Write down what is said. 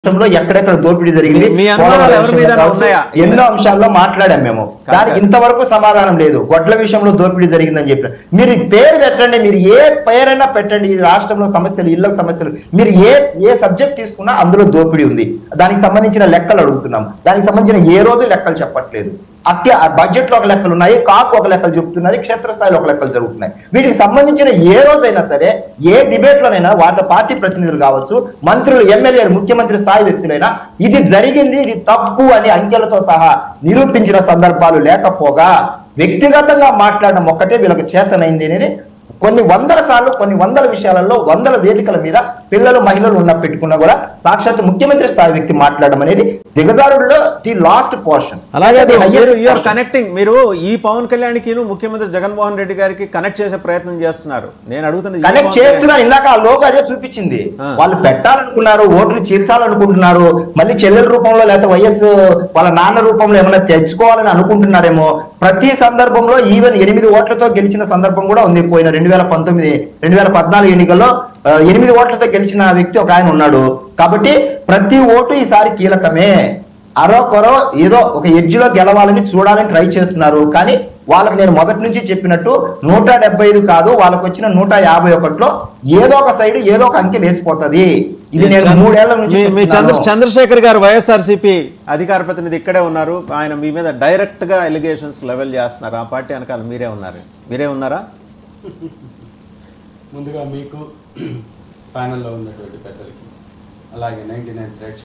రాష్ట్రంలో ఎక్కడెక్కడ దోపిడీ జరిగింది మీ- మీ అనుమానాలు ఎవరి మీద కావచ్చు, ఉన్నాయా? ఎన్నో అంశాల్లో మాట్లాడాం మేము దానికి ఇంతవరకు సమాధానం లేదు గొడ్ల విషయంలో దోపిడీ జరిగిందని చెప్పిన మీరు పేరు పెట్టండి మీరు ఏ పేరైనా పెట్టండి ఈ రాష్ట్రంలో సమస్యలు ఇళ్ళ సమస్యలు మీరు ఏ ఏ సబ్జెక్ట్ తీసుకున్నా అందులో దోపిడీ ఉంది దానికి సంబంధించిన లెక్కలు అడుగుతున్నాం దానికి సంబంధించిన ఏ రోజు లెక్కలు చెప్పట్లేదు అత్య బడ్జెట్ లో ఒక లెక్కలు ఉన్నాయి కాకు ఒక లెక్కలు చెప్తున్నది క్షేత్రస్థాయిలో ఒక లెక్కలు జరుగుతున్నాయి వీటికి సంబంధించిన ఏ రోజైనా సరే ఏ డిబేట్ లోనైనా వాళ్ళ పార్టీ ప్రతినిధులు కావచ్చు మంత్రులు ఎమ్మెల్యేలు ముఖ్యమంత్రి స్థాయి వ్యక్తులైనా ఇది జరిగింది ఇది తప్పు అని అంకెలతో సహా నిరూపించిన సందర్భాలు లేకపోగా వ్యక్తిగతంగా మాట్లాడడం ఒక్కటే వీళ్ళకి చేతనైంది అనేది కొన్ని వందల సార్లు కొన్ని వందల విషయాలలో వందల వేదికల మీద పిల్లలు మహిళలు ఉన్న పెట్టుకున్నా కూడా సాక్షాత్ ముఖ్యమంత్రి స్థాయి వ్యక్తి మాట్లాడడం అనేది దిగజారుడులో ది లాస్ట్ పోర్షన్ అలాగే అది మీరు యూఆర్ కనెక్టింగ్ మీరు ఈ పవన్ కళ్యాణ్కి ముఖ్యమంత్రి జగన్మోహన్ రెడ్డి గారికి కనెక్ట్ చేసే ప్రయత్నం చేస్తున్నారు నేను అడుగుతున్నది ఈ కనెక్ట్ పవన్ కళ్యాణ్. చేస్తున్నారు ఇందాక ఆ లోగో అదే చూపించింది ఆ. వాళ్ళు పెట్టాలనుకున్నారు ఓట్లు చీల్చాలనుకుంటున్నారు మళ్ళీ చెల్లెల రూపంలో లేకపోతే వైఎస్ వాళ్ళ నాన్న రూపంలో ఏమైనా తెచ్చుకోవాలని అనుకుంటున్నారేమో ప్రతి సందర్భంలో ఈవెన్ ఎనిమిది ఓట్లతో గెలిచిన సందర్భం కూడా ఉంది పోయిన రెండు వేల పంతొమ్మిది రెండు వేల పద్నాలుగు ఎన్నికల్లో ఆ, ఎనిమిది ఓట్లతో గెలిచిన వ్యక్తి ఒక ఆయన ఉన్నాడు కాబట్టి ప్రతి ఓటు ఈసారి కీలకమే అరో కొరో ఏదో ఒక ఎడ్జ్ లో గెలవాలని చూడాలని ట్రై చేస్తున్నారు కానీ వాళ్ళకి నేను మొదటి నుంచి చెప్పినట్టు నూట డెబ్బై ఐదు కాదు వాళ్ళకి వచ్చిన నూట యాభై ఒకటిలో ఏదో ఒక సైడ్ ఏదో ఒక అంకె లేసిపోతది ఇది నేను చంద్ర- మూడేళ్ల నుంచి మీ- మీ చంద్ర చెప్తున్నాను. చంద్రశేఖర్ గారు వైఎస్ఆర్సీపీ అధికార ప్రతినిధి ఇక్కడే ఉన్నారు ఆయన మీ మీద డైరెక్ట్ గా ఎలిగేషన్స్ లెవెల్ చేస్తున్నారు ఆ పార్టీ వెనకాల మీరే ఉన్నారు మీరే ఉన్నారా ముందుగా మీకు ప్యానెల్లో ఉన్నటువంటి పెద్దలకి అలాగే నైంటీ నైన్